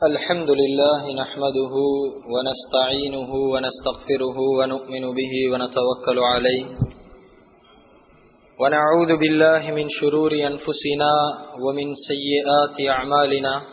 الحمد لله نحمده ونستعينه ونستغفره ونؤمن به ونتوكل عليه ونعوذ بالله من شرور أنفسنا ومن سيئات أعمالنا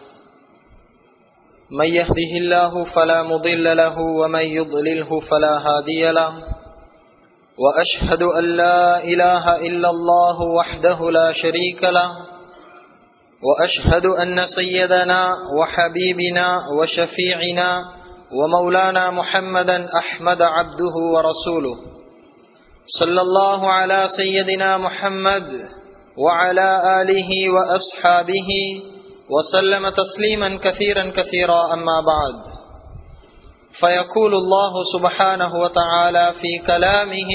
من يهده الله فلا مضل له ومن يضلله فلا هادي له وأشهد أن لا إله إلا الله وحده لا شريك له وأشهد أن سيدنا وحبيبنا وشفيعنا ومولانا محمدا أحمد عبده ورسوله صلى الله على سيدنا محمد وعلى آله وأصحابه وسلم تسليما كثيرا كثيرا أما بعد فيقول الله سبحانه وتعالى في كلامه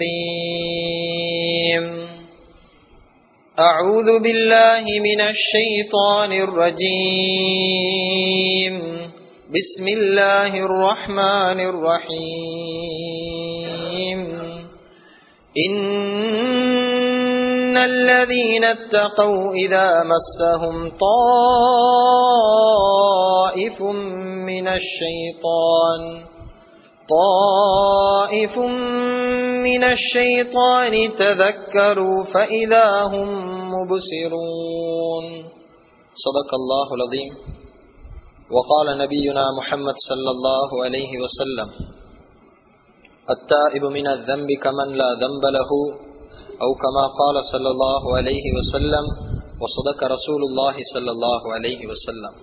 الكريم أعوذ بالله من الشيطان الرجيم بسم الله الرحمن الرحيم إن الذين اتقوا إذا مسهم طائف من الشيطان طائف من الشيطان تذكروا فإذا هم مبصرون صدق الله العظيم وقال نبينا محمد صلى الله عليه وسلم التائب من الذنب كمن لا ذنب له أو كما قال صلى الله عليه وسلم وصدق رسول الله صلى الله عليه وسلم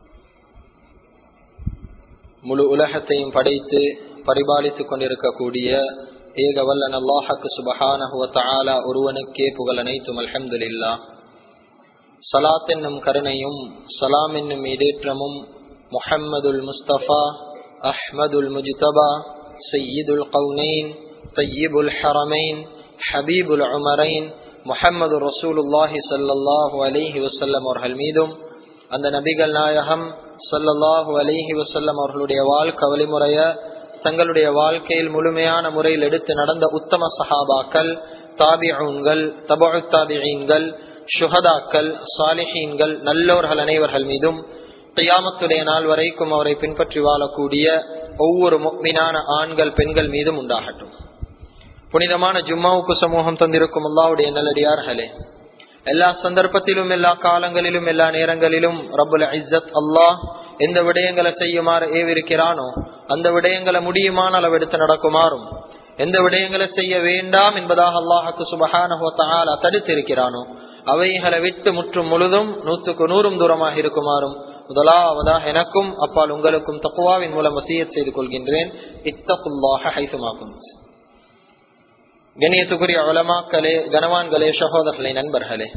முழு உலகத்தையும் படைத்து பரிபாலித்துக் கொண்டிருக்கக்கூடிய ஏக வல்லன் அல்லாஹக்கு சுபஹானஹுவ தாலா ஒருவனுக்கே புகழ் அனைத்தும் அல்ஹம்துலில்லா சலாத் என்னும் கருணையும் சலாம் என்னும் இடேற்றமும் முஹம்மதுல் முஸ்தபா அஹ்மதுல் முஜ்தபா சையீதுல் கவுனைன் தையீபுல் ஹரமைன் ஹபீபுல் உமரைன் முஹம்மது ரசூலுல்லாஹி சல்லாஹூ அலிஹி வசல்லம் அவர்கள் மீதும் அந்த நபிகள் நாயகம் சல்லல்லாஹு அலிஹி வசல்லம் அவர்களுடைய வாழ்க்கை வழிமுறைய தங்களுடைய வாழ்க்கையில் முழுமையான முறையில் எடுத்து நடந்த உத்தம சஹாபாக்கள் தாபிஊன்கள் தபு தாபியீன்கள் சுஹதாக்கள் சாலிஹீன்கள் நல்லோர்கள் அனைவர்கள் மீதும் கையாமத்துடைய நாள் வரைக்கும் அவரை பின்பற்றி வாழக்கூடிய ஒவ்வொரு மீனான ஆண்கள் பெண்கள் மீதும் உண்டாகட்டும் புனிதமான ஜும்மாவுக்கு சமூகம் தந்திருக்கும் அல்லாவுடைய நல்லடியார்களே எல்லா சந்தர்ப்பத்திலும் எல்லா காலங்களிலும் எல்லா நேரங்களிலும் ரபுல் இஸ்ஸத் அல்லாஹ் எந்த விடயங்களை செய்யுமாறு ஏவிருக்கிறானோ அந்த விடயங்களை முடியுமான அளவெடுத்து நடக்குமாறும் எந்த விடயங்களை செய்ய வேண்டாம் என்பதாக அல்லாஹுக்கு சுபகான தடுத்திருக்கிறானோ அவைகளை விட்டு முற்றும் முழுதும் நூற்றுக்கு நூறும் தூரமாக இருக்குமாறும் முதலாவதாக எனக்கும் அப்பால் உங்களுக்கும் தக்குவாவின் மூலம் வசியத் செய்து கொள்கின்றேன் இத்தகுல்லாக ஹைசுமாக்கும் கணியத்துக்குரிய உலமாக்களே கனவான்களே சகோதரர்களே நண்பர்களே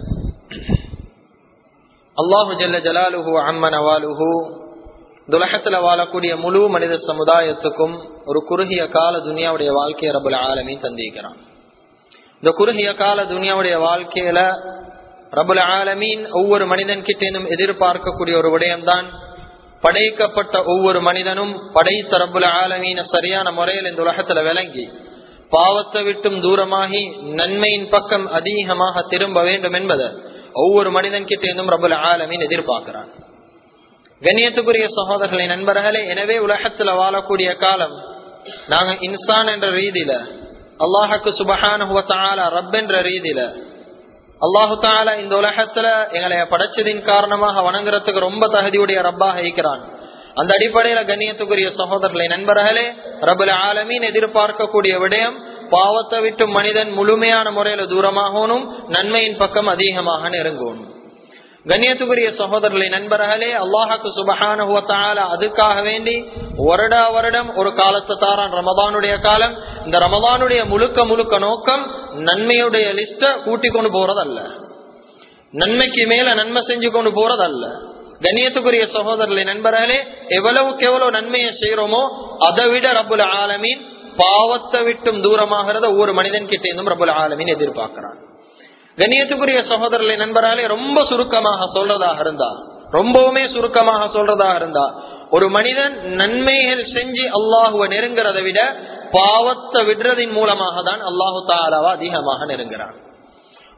அல்லாஹு ஜல்ல ஜலாலுஹு அம்மன் அவாலுஹு துலகத்துல வாழக்கூடிய முழு மனித சமுதாயத்துக்கும் ஒரு குறுகிய கால துனியாவுடைய வாழ்க்கையை ரபுல் ஆலமி தந்திருக்கிறான் இந்த குறுகிய கால துனியாவுடைய வாழ்க்கையில ரபுல் ஆலமீன் ஒவ்வொரு மனிதன் கிட்டேனும் எதிர்பார்க்கக்கூடிய ஒரு விடயம்தான் படைக்கப்பட்ட ஒவ்வொரு மனிதனும் படைத்த ரபுல் ஆலமீன சரியான முறையில் இந்த உலகத்துல விளங்கி பாவத்தை விட்டும் தூரமாகி நன்மையின் பக்கம் அதிகமாக திரும்ப வேண்டும் என்பதை ஒவ்வொரு மனிதன் கிட்ட இருந்தும் ரபுல் ஆலமின் எதிர்பார்க்கிறான் கண்ணியத்துக்குரிய சகோதரர்களை நண்பர்களே எனவே உலகத்துல வாழக்கூடிய காலம் நாங்க இன்சான் என்ற ரீதியில அல்லாஹுக்கு சுபஹான ரப் என்ற ரீதியில அல்லாஹு தாலா இந்த உலகத்துல எங்களை படைச்சதின் காரணமாக வணங்குறதுக்கு ரொம்ப தகுதியுடைய ரப்பாக இருக்கிறான் அந்த அடிப்படையில கண்ணியத்துக்குரிய சகோதரர்களை நண்பர்களே ரபுல் ஆலமீன் எதிர்பார்க்கக்கூடிய விடயம் பாவத்தை விட்டு மனிதன் முழுமையான முறையில தூரமாகணும் நன்மையின் பக்கம் அதிகமாக நெருங்கணும் கண்ணியத்துக்குரிய சகோதரர்களை நண்பர்களே அல்லாஹாக்கு சுபஹான அதுக்காக வேண்டி வருடா வருடம் ஒரு காலத்தை தாரான் ரமதானுடைய காலம் இந்த ரமதானுடைய முழுக்க முழுக்க நோக்கம் நன்மையுடைய லிஸ்ட கூட்டி கொண்டு போறதல்ல நன்மைக்கு மேல நன்மை செஞ்சு கொண்டு போறதல்ல கண்ணியத்துக்குரிய சகோதரர்களை நண்பர்களே எவ்வளவுக்கு எவ்வளவு நன்மையை செய்யறோமோ அதை விட ரபுல் ஆலமீன் பாவத்தை விட்டும் தூரமாகிறத ஒவ்வொரு மனிதன் கிட்ட இருந்தும் ரபுல் ஆலமீன் எதிர்பார்க்கிறான் கண்ணியத்துக்குரிய சகோதரர்களை நண்பர்களே ரொம்ப சுருக்கமாக சொல்றதாக இருந்தா ரொம்பவுமே சுருக்கமாக சொல்றதாக இருந்தா ஒரு மனிதன் நன்மைகள் செஞ்சு அல்லாஹுவ நெருங்கிறத விட பாவத்தை விடுறதின் மூலமாக தான் அல்லாஹு தாலாவா அதிகமாக நெருங்கிறான்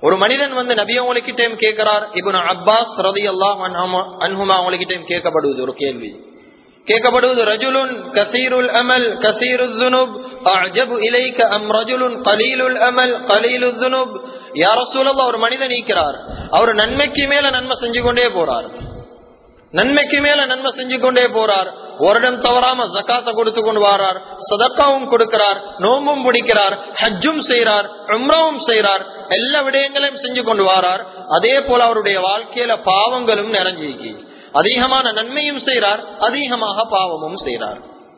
ஒரு மனிதன் வந்து நபி அவங்களுக்கிட்டையும் கேட்கிறார் இப்னு அப்பாஸ் ரதி அல்லாஹ் அன்ஹுமா அவங்களுக்கிட்டையும் கேட்கப்படுவது ஒரு கேள்வி கேட்கப்படுவது ரஜுலுன் கசீருல் அமல் கசீருல் துனுப் அஜபு இலைக்க அம் ரஜுலுன் கலீலுல் அமல் கலீலுல் துனுப் யார சூழல்ல ஒரு மனிதன் நீக்கிறார் அவர் நன்மைக்கு மேல நன்மை செஞ்சு கொண்டே போறார் நன்மைக்கு மேல நன்மை செஞ்சு கொண்டே போறார் வருடம் தவறாம ஜக்காத்த கொடுத்து கொண்டு வரார் சதக்காவும் கொடுக்கிறார் நோம்பும் பிடிக்கிறார் ஹஜ்ஜும் செய்யறார் உம்ராவும் செய்யறார் எல்லா விடயங்களையும் செஞ்சு கொண்டு வரார் அதே போல அவருடைய வாழ்க்கையில பாவங்களும் நிறைஞ்சிருக்கு அதிகமான நன்மையும் செய்யறார் அதிகமாக பாவமும் செய்யறார்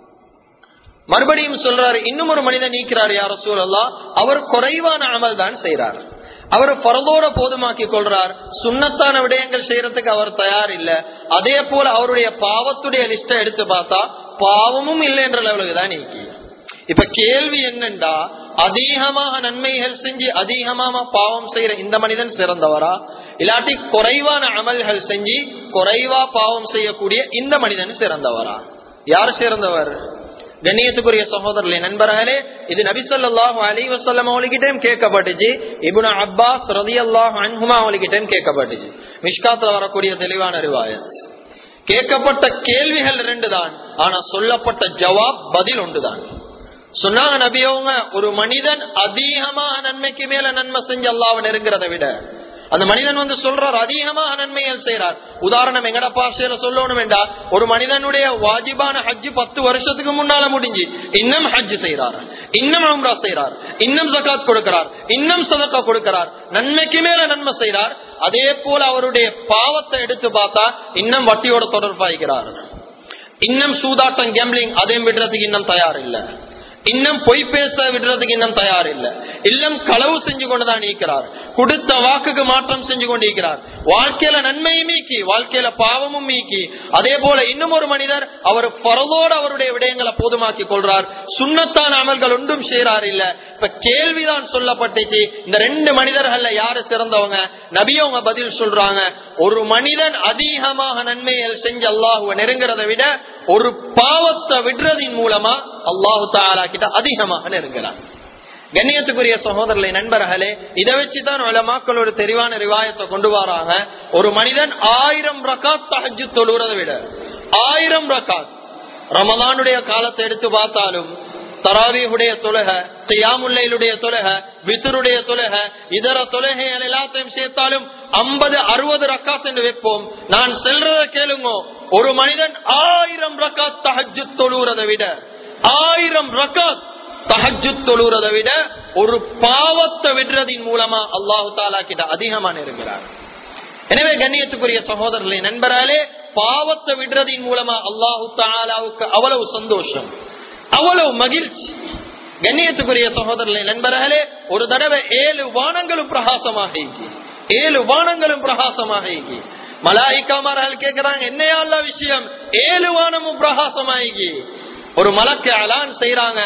மறுபடியும் சொல்றாரு இன்னும் ஒரு மனிதன் நீக்கிறார் யார சூழல்லா அவர் குறைவான அமல் தான் செய்யறார் அவர் பரதோட போதுமாக்கி கொள்றார் சுண்ணத்தான விடயங்கள் செய்யறதுக்கு அவர் தயார் இல்ல அதே போல அவருடைய பாவத்துடைய லிஸ்ட எடுத்து பார்த்தா பாவமும் இல்லை என்ற லெவலுக்கு தான் நீக்கி இப்ப கேள்வி என்னண்டா அதிகமாக நன்மைகள் செஞ்சு அதிகமாக பாவம் செய்யற இந்த மனிதன் சிறந்தவரா இல்லாட்டி குறைவான அமல்கள் செஞ்சு குறைவா பாவம் செய்யக்கூடிய இந்த மனிதன் சிறந்தவரா யார் சிறந்தவர் கண்ணியத்துக்குரிய சகோதரர்களே நண்பர்களே இது நபிசல்லாஹு அலி வசல்லம் அவளுக்கிட்டையும் கேட்கப்பட்டுச்சு இபுன அப்பாஸ் ரதி அல்லாஹ் அன்ஹுமா அவளுக்கிட்டையும் கேட்கப்பட்டுச்சு மிஷ்காத்துல வரக்கூடிய தெளிவான அறிவாயத் கேட்கப்பட்ட கேள்விகள் ரெண்டு தான் ஆனா சொல்லப்பட்ட ஜவாப் பதில் ஒன்றுதான் சொன்னாங்க நபியவங்க ஒரு மனிதன் அதிகமாக நன்மைக்கு மேல நன்மை செஞ்சு அல்லாவை நெருங்கிறத விட அந்த மனிதன் வந்து சொல்றார் அதிகமாக நன்மைகள் செய்யறார் உதாரணம் எங்கட பாஷையில சொல்லணும் வேண்டா ஒரு மனிதனுடைய வாஜிபான ஹஜ்ஜு பத்து வருஷத்துக்கு முன்னால முடிஞ்சு இன்னும் ஹஜ் செய்யறார் இன்னும் அம்ரா செய்யறார் இன்னும் ஜக்காத் கொடுக்கிறார் இன்னும் சதக்கா கொடுக்கிறார் நன்மைக்கு மேல நன்மை செய்யறார் அதே போல அவருடைய பாவத்தை எடுத்து பார்த்தா இன்னும் வட்டியோட தொடர்பாய்க்கிறார் இன்னும் சூதாட்டம் கேம்லிங் அதையும் விடுறதுக்கு இன்னும் தயார் இல்லை இன்னும் பொய் பேச விடுறதுக்கு இன்னும் தயார் இல்ல இல்லம் களவு செஞ்சு கொண்டுதான் நீக்கிறார் கொடுத்த வாக்குக்கு மாற்றம் செஞ்சு கொண்டிருக்கிறார் வாழ்க்கையில நன்மையும் மீக்கி வாழ்க்கையில பாவமும் மீக்கி அதே போல இன்னும் ஒரு மனிதர் அவர் பரதோடு அவருடைய விடயங்களை போதுமாக்கி கொள்றார் சுண்ணத்தான அமல்கள் ஒன்றும் செய்யறார் இல்ல இப்ப கேள்விதான் சொல்லப்பட்டுச்சு இந்த ரெண்டு மனிதர்கள்ல யாரு சிறந்தவங்க நபியவங்க பதில் சொல்றாங்க ஒரு மனிதன் அதிகமாக நன்மைகள் செஞ்சு அல்லாஹுவ நெருங்கிறத விட ஒரு பாவத்தை விடுறதின் மூலமா அல்லாஹு தாலா கிட்ட அதிகமாக நெருங்கிறான் கண்ணியத்துக்குரிய சகோதரர்களை நண்பர்களே இதை வச்சுதான் உலமாக்கள் ஒரு தெளிவான ரிவாயத்தை கொண்டு வராங்க ஒரு மனிதன் ஆயிரம் ரகாத் தஹஜு தொழுறதை விட ஆயிரம் ரகாத் ரமலானுடைய காலத்தை எடுத்து பார்த்தாலும் தராவியுடைய தொழுக தியாமுல்லையிலுடைய தொழுக வித்தருடைய தொழுக இதர தொழுகைகள் எல்லாத்தையும் சேர்த்தாலும் ஐம்பது அறுபது ரக்காத் என்று வைப்போம் நான் செல்றத கேளுங்க ஒரு மனிதன் ஆயிரம் ரக்காத் தஹஜு தொழுறதை விட ஆயிரம் ரக்காத் தஹஜு தொழுறதை விட ஒரு பாவத்தை விடுறதின் மூலமா அல்லாஹு தாலா கிட்ட அதிகமான இருக்கிறார் எனவே கண்ணியத்துக்குரிய சகோதரர்களை நண்பராலே பாவத்தை விடுறதின் மூலமா அல்லாஹு தாலாவுக்கு அவ்வளவு சந்தோஷம் அவ்வளவு மகிழ்ச்சி கண்ணியத்துக்குரிய சகோதரர்களை நண்பர்களே ஒரு தடவை ஏழு வானங்களும் பிரகாசமாக ஏழு வானங்களும் பிரகாசமாக மலாய்க்காமார்கள் கேட்கிறாங்க என்னையா அல்ல விஷயம் ஏழு வானமும் பிரகாசமாகி ஒரு மலக்கு அலான் செய்யறாங்க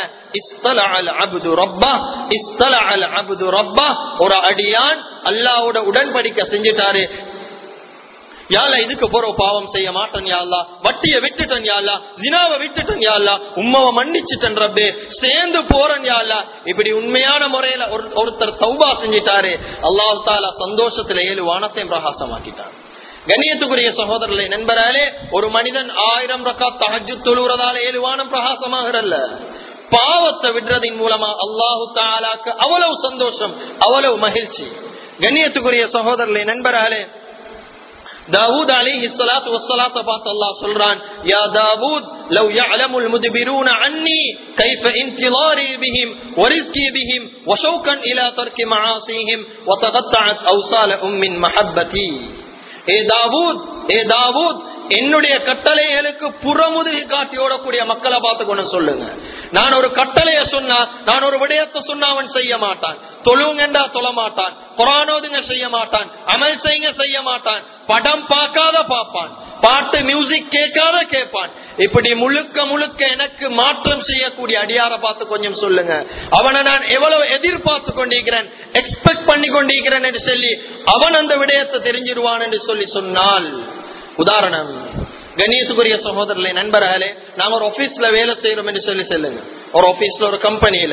ஒரு அடியான் அல்லாவோட உடன்படிக்கை செஞ்சுட்டாரு யாழ்லா இதுக்கு போற பாவம் செய்ய மாட்டேன் யாழ்லா வட்டிய விட்டுட்டேன் யாழ்லா தினாவை விட்டுட்டேன் யாழ்லா உம்மவை மன்னிச்சுட்டேன் ரப்பே சேர்ந்து போறேன் யாழ்லா இப்படி உண்மையான முறையில ஒருத்தர் தௌபா செஞ்சிட்டாரு அல்லாஹ் தாலா சந்தோஷத்துல ஏழு வானத்தையும் பிரகாசமாக்கிட்டார் கண்ணியத்துக்குரிய சகோதரர்களை நண்பராலே ஒரு மனிதன் ஆயிரம் ரக்கா தகஜு தொழுறதால ஏழு வானம் பிரகாசமாகிறல்ல பாவத்தை விடுறதின் மூலமா அல்லாஹு தாலாக்கு அவ்வளவு சந்தோஷம் அவ்வளவு மகிழ்ச்சி கண்ணியத்துக்குரிய சகோதரர்களை நண்பராலே தாவூத் அலிஹி ஸலாத்து வஸ்ஸலாத்த பார்த்து அல்லாஹ் சொல்றான் யா தாவூத் லவ் يعلمul முத்பிரூன அன்னி கைஃப இன்திலாரி பிஹிம் வரிஸ்கி பிஹிம் வஷௌகன் இலா தர்கி மஆசிஹிம் வதகத்தஅத் அவ்சாலஹும் மின் மஹப்பதி ஏ தாவூத் ஏ தாவூத் என்னுடைய கட்டளைகளுக்கு புறமுதுகி காட்டி ஓடக்கூடிய மக்களை பார்த்து கொண்டு சொல்லுங்க நான் ஒரு கட்டளைய சொன்னா நான் ஒரு விடயத்தை சொன்னா அவன் செய்ய மாட்டான் தொழுங்கண்டா தொழ மாட்டான் புறானோதுங்க செய்ய மாட்டான் அமல் செய்யுங்க செய்ய மாட்டான் படம் பார்க்காத பார்ப்பான் பாட்டு மியூசிக் கேட்காத கேட்பான் இப்படி முழுக்க முழுக்க எனக்கு மாற்றம் செய்யக்கூடிய அடியார பார்த்து கொஞ்சம் சொல்லுங்க அவனை நான் எவ்வளவு எதிர்பார்த்து கொண்டிருக்கிறேன் எக்ஸ்பெக்ட் பண்ணி கொண்டிருக்கிறேன் என்று சொல்லி அவன் அந்த விடயத்தை தெரிஞ்சிருவான் என்று சொல்லி சொன்னால் உதாரணம் கணேசுக்குரிய சகோதரர்களே நண்பர்களே நாங்க ஒரு ஆபீஸ்ல வேலை செய்யறோம் என்று சொல்லி சொல்லுங்க ஒரு ஆபீஸ்ல ஒரு கம்பெனியில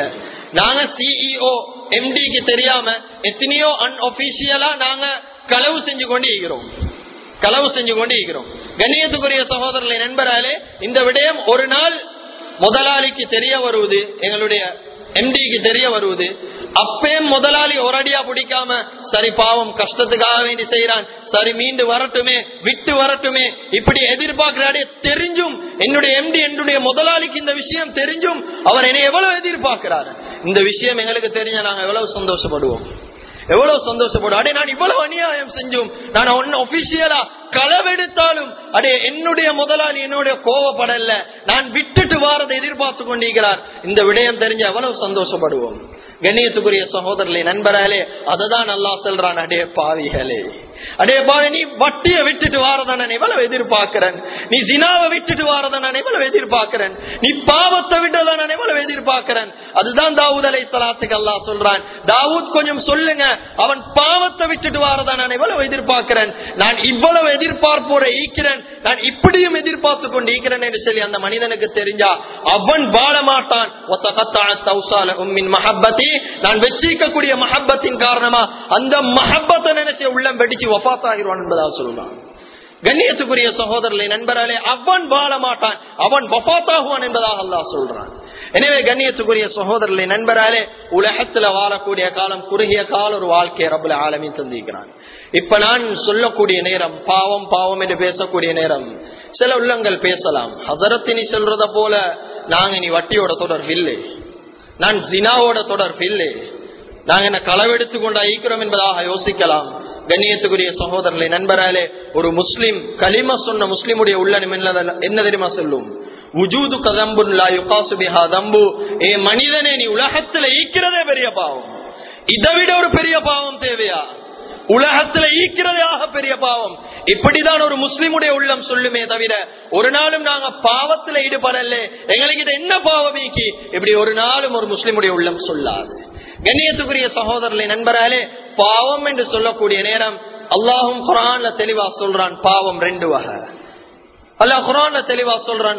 நாங்க சிஇஓ எம்டிக்கு தெரியாம எத்தனையோ அன்ஒபிஷியலா நாங்க களவு செஞ்சு கொண்டு இருக்கிறோம் களவு செஞ்சு கொண்டு இருக்கிறோம் கண்ணியத்துக்குரிய சகோதரர்களை நண்பராலே இந்த விடயம் ஒரு நாள் முதலாளிக்கு தெரிய வருவது எங்களுடைய எம்டிக்கு தெரிய வருவது அப்பயும் முதலாளி ஒரு அடியா பிடிக்காம சரி பாவம் கஷ்டத்துக்காக வேண்டி செய்யறான் சரி மீண்டு வரட்டுமே விட்டு வரட்டுமே இப்படி எதிர்பார்க்கிறாடே தெரிஞ்சும் என்னுடைய எம்டி என்னுடைய முதலாளிக்கு இந்த விஷயம் தெரிஞ்சும் அவர் என்னை எவ்வளவு எதிர்பார்க்கிறாரு இந்த விஷயம் எங்களுக்கு தெரிஞ்ச நாங்க எவ்வளவு சந்தோஷப்படுவோம் எவ்வளவு சந்தோஷப்படும் அடே நான் இவ்வளவு அநியாயம் செஞ்சும் நான் ஒன்னு ஒபிஷியலா களவெடுத்தாலும் அடே என்னுடைய முதலாளி என்னுடைய கோவப்படல நான் விட்டுட்டு வாரதை எதிர்பார்த்து கொண்டிருக்கிறார் இந்த விடயம் தெரிஞ்ச எவ்வளவு சந்தோஷப்படுவோம் கண்ணியத்துக்குரிய சகோதரர்களே நண்பர்களே அததான் நல்லா சொல்றான் அடே பாவிகளே அடே பாவி நீ வட்டிய விட்டுட்டு வாரத நான் எவ்வளவு எதிர்பார்க்கிறேன் நீ ஜினாவை விட்டுட்டு வாரத நான் எவ்வளவு எதிர்பார்க்கிறேன் நீ பாவத்தை விட்டதை நான் எவ்வளவு எதிர்பார்க்கிறேன் அதுதான் தாவூத் அலை சலாத்துக்கு அல்லா சொல்றான் தாவூத் கொஞ்சம் சொல்லுங்க அவன் பாவத்தை விட்டுட்டு வாரத நான் எவ்வளவு எதிர்பார்க்கிறேன் நான் இவ்வளவு எதிர்பார்ப்போட ஈக்கிறேன் நான் இப்படியும் எதிர்பார்த்து கொண்டு ஈக்கிறேன் என்று சொல்லி அந்த மனிதனுக்கு தெரிஞ்சா அவன் வாழ மாட்டான் மஹப்பத்தி நான் வச்சிருக்கக்கூடிய மஹப்பத்தின் காரணமா அந்த மஹப்பத்தை நினைச்ச உள்ளம் வெடிச்சு வபாத் ஆகிருவான் என்பதா சொல்லலாம் கண்ணியத்துக்குரிய சகோதரர்களை நண்பராலே அவன் வாழ மாட்டான் அவன் வபாத்தாகுவான் என்பதாக அல்லா சொல்றான் எனவே கண்ணியத்துக்குரிய சகோதரர்களை நண்பராலே உலகத்துல வாழக்கூடிய காலம் குறுகிய கால ஒரு வாழ்க்கையை ரபுல ஆலமி தந்திக்கிறான் இப்ப நான் சொல்லக்கூடிய நேரம் பாவம் பாவம் என்று பேசக்கூடிய நேரம் சில உள்ளங்கள் பேசலாம் ஹசரத்தினி சொல்றத போல நாங்க இனி வட்டியோட தொடர்பு இல்லை நான் ஜினாவோட தொடர்பு இல்லை நாங்க என்ன களவெடுத்து கொண்டு ஐக்கிறோம் என்பதாக யோசிக்கலாம் கண்ணியத்துக்குரிய சகோதரர்களை நண்பராலே ஒரு முஸ்லிம் களிம சொன்ன முஸ்லிமுடைய உள்ளம் என்ன தெரியுமா சொல்லும் உஜூது கதம்பு ஏ மனிதனே நீ உலகத்துல ஈக்கிறதே பெரிய பாவம் இதை விட ஒரு பெரிய பாவம் தேவையா உலகத்துல ஈக்கிறதாக பெரிய பாவம் இப்படிதான் ஒரு முஸ்லிமுடைய உள்ளம் சொல்லுமே தவிர ஒரு நாளும் நாங்க பாவத்துல ஈடுபடல எங்களுக்கு இது என்ன பாவம் ஈக்கி இப்படி ஒரு நாளும் ஒரு முஸ்லிமுடைய உள்ளம் சொல்லாது கண்ணியத்துக்குரிய சகோதரர்களை நண்பராலே பாவம் என்று சொல்லக்கூடிய நேரம் அல்லாஹும் குரான்ல தெளிவா சொல்றான் பாவம் ரெண்டு வகை அல்லா குரான்ல தெளிவா சொல்றான்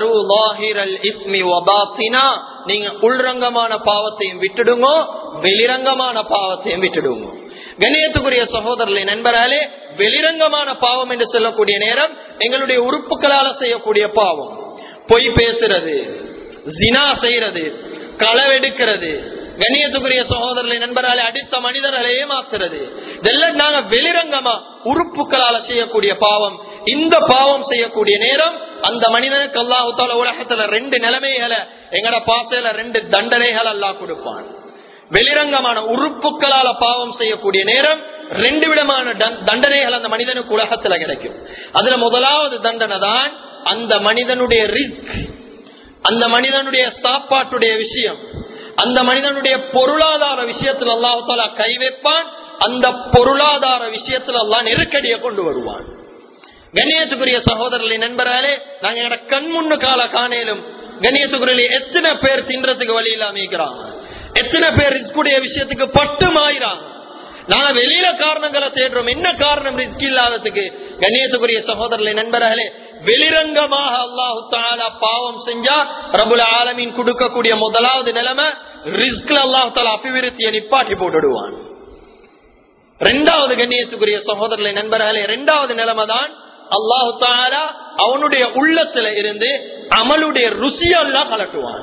நீங்க உள்ரங்கமான பாவத்தையும் விட்டுடுங்க வெளிரங்கமான பாவத்தையும் விட்டுடுங்க கண்ணியத்துக்குரிய சகோதரர்களை நண்பராலே வெளிரங்கமான பாவம் என்று சொல்லக்கூடிய நேரம் எங்களுடைய உறுப்புகளால செய்யக்கூடிய பாவம் பொய் பேசுறது ஜினா செய்யறது களவெடுக்கிறது கண்ணியத்துக்குரிய சகோதரர்களை நண்பராலே அடித்த மனிதர்களை ஏமாத்துறது இதெல்லாம் நாங்க வெளிரங்கமா உறுப்புகளால செய்யக்கூடிய பாவம் இந்த பாவம் செய்யக்கூடிய நேரம் அந்த மனிதனுக்கு அல்லாஹால உலகத்துல ரெண்டு நிலைமைகளை எங்கட பாசையில ரெண்டு தண்டனைகள் அல்லாஹ் கொடுப்பான் வெளிரங்கமான உறுப்புகளால பாவம் செய்யக்கூடிய நேரம் ரெண்டு விதமான தண்டனைகள் அந்த மனிதனுக்கு உலகத்துல கிடைக்கும் அதுல முதலாவது தண்டனை தான் அந்த மனிதனுடைய ரிஸ்க் அந்த மனிதனுடைய சாப்பாட்டுடைய விஷயம் அந்த மனிதனுடைய பொருளாதார விஷயத்தில் அல்லாஹால கை வைப்பான் அந்த பொருளாதார விஷயத்தில் அல்லா நெருக்கடியை கொண்டு வருவான் கண்ணியத்துக்குரிய சகோதரர்களை நண்பராலே நாங்க எங்க கண் முன்னு கால காணேலும் கண்ணியத்துக்குரிய எத்தனை பேர் தின்றதுக்கு வழி இல்லாம இருக்கிறாங்க எத்தனை பேர் ரிஸ்குடைய விஷயத்துக்கு பட்டு மாயிறாங்க நாங்க வெளியில காரணங்களை தேடுறோம் என்ன காரணம் ரிஸ்க் இல்லாததுக்கு கண்ணியத்துக்குரிய சகோதரர்களை நண்பர்களே வெளிரங்கமாக அல்லாஹு தாலா பாவம் செஞ்சா ரபுல் ஆலமீன் கொடுக்கக்கூடிய முதலாவது நிலைமை ரிஸ்க்ல அல்லாஹு தாலா அபிவிருத்தியை நிப்பாட்டி போட்டுடுவான் ரெண்டாவது கண்ணியத்துக்குரிய சகோதரர்களை நண்பர்களே ரெண்டாவது நிலைமை தான் அல்லாஹு தாலா அவனுடைய உள்ளத்துல இருந்து அமலுடைய ருசியெல்லாம் கலட்டுவான்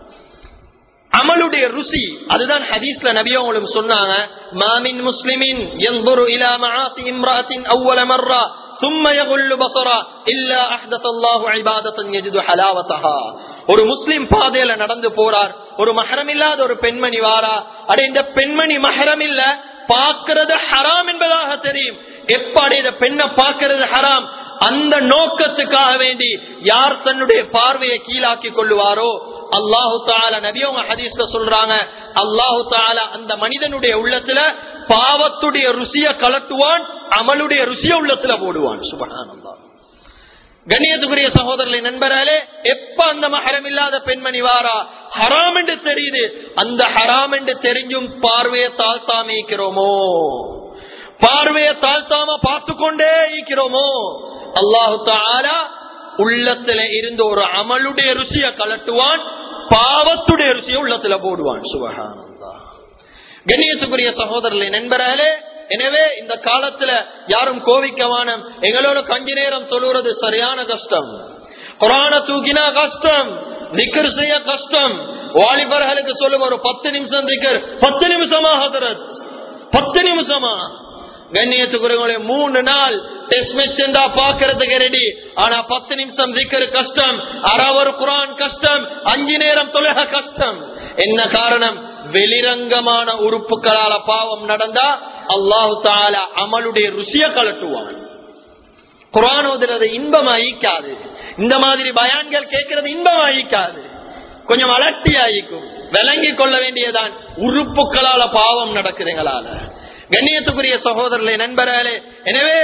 அமலுடைய ருசி அதுதான் ஹதீஸ்ல நபியவங்களும் சொன்னாங்க மாமின் முஸ்லிமின் ينظر الى معاصي امراه اول مره ثم يغل بصرا الا احدث الله عباده يجد حلاوتها ஒரு முஸ்லிம் பாதையில நடந்து போறார் ஒரு மஹரம் இல்லாத ஒரு பெண்மணி வாரா அட இந்த பெண்மணி மஹரம் இல்ல பார்க்கிறது ஹராம் என்பதாக தெரியும் எப்படி இந்த பெண்ணை பார்க்கிறது ஹராம் அந்த நோக்கத்துக்காக வேண்டி யார் தன்னுடைய பார்வையை கீழாக்கி கொள்ளுவாரோ அல்லாஹு தாலா நபியவங்க ஹதீஸ்ல சொல்றாங்க அல்லாஹு தாலா அந்த மனிதனுடைய உள்ளத்துல பாவத்துடைய ருசிய கலட்டுவான் அமலுடைய ருசிய உள்ளத்துல போடுவான் சுபகானந்தா கண்ணியத்துக்குரிய சகோதரர்களை நண்பராலே எப்ப அந்த மகரம் இல்லாத பெண்மணி வாரா ஹராம் என்று தெரியுது அந்த ஹராம் என்று தெரிஞ்சும் பார்வையை தாழ்த்தாம இருக்கிறோமோ பார்வையை தாழ்த்தாம பார்த்து கொண்டே இருக்கிறோமோ அல்லாஹு தாலா உள்ளத்துல இருந்து ஒரு அமலுடைய ருசிய கலட்டுவான் பாவத்துடைய ருசியை உள்ளத்துல போடுவான் சுபகானந்தா கண்ணியத்துக்குரிய சகோதரர்களை நண்பர்களே எனவே இந்த காலத்துல யாரும் கோவிக்கவானம் எங்களோட கஞ்சி நேரம் தொழுறது சரியான கஷ்டம் குரான தூக்கினா கஷ்டம் திக்கர் செய்ய கஷ்டம் வாலிபர்களுக்கு சொல்லும் ஒரு பத்து நிமிஷம் திக்கர் பத்து நிமிஷமா ஹதரத் பத்து நிமிஷமா கண்ணியத்துக்குறவங்களே மூணு நாள் டெஸ்ட் மேட்ச் இருந்தா பாக்குறதுக்கு ரெடி ஆனா பத்து நிமிஷம் திக்கரு கஷ்டம் அறவர் குரான் கஷ்டம் அஞ்சு நேரம் தொழுக கஷ்டம் என்ன காரணம் வெளிரங்கமான உறுப்புகளால பாவம் நடந்தா அல்லாஹு தாலா அமலுடைய ருசிய கலட்டுவான் குரான் ஓதுறது இன்பம் அழிக்காது இந்த மாதிரி பயான்கள் கேட்கறது இன்பம் அழிக்காது கொஞ்சம் அலட்டி ஆயிக்கும் விளங்கி கொள்ள வேண்டியதான் உறுப்புகளால பாவம் நடக்குதுங்களால கண்ணியத்துக்குரிய சகோதரர்களே நண்பர்களே எனவே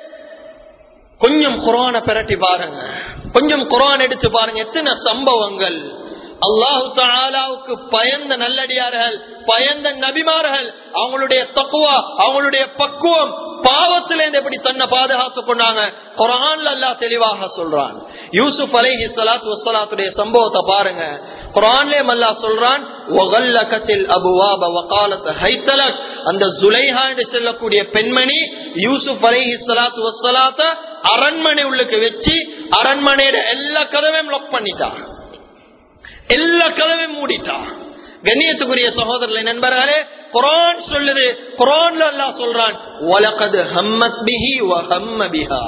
கொஞ்சம் குரான பிரட்டி பாருங்க கொஞ்சம் குரான் எடுத்து பாருங்க எத்தனை சம்பவங்கள் அல்லாஹு தாலாவுக்கு பயந்த நல்லடியார்கள் பயந்த நபிமார்கள் அவங்களுடைய தக்குவா அவங்களுடைய பக்குவம் பாவத்திலேருந்து எப்படி தன்னை பாதுகாத்து கொண்டாங்க குரான்ல அல்லாஹ் தெளிவாக சொல்றான் யூசுப் அலைஹி ஸலாத்து வஸ்ஸலாத்துடைய சம்பவத்தை பாருங்க குரான்லே அல்லாஹ் சொல்றான் வகல்லகத்தில் அபுவாப வகாலத் ஹைத்தலக் அந்த ஜுலைஹா என்று சொல்லக்கூடிய பெண்மணி யூசுப் அலைஹி ஸலாத்து வஸ்ஸலாத்த அரண்மனை உள்ளுக்கு வச்சு அரண்மனையோட எல்லா கதவையும் லாக் பண்ணிட்டான் எல்லா கதவையும் மூடிட்டான் கண்ணியத்துக்குரிய சகோதரர்களை நண்பர்களே குரான் சொல்லுது குரான்ல அல்லாஹ் சொல்றான் வலகது ஹம்மத் பிஹி வ ஹம்ம பிஹா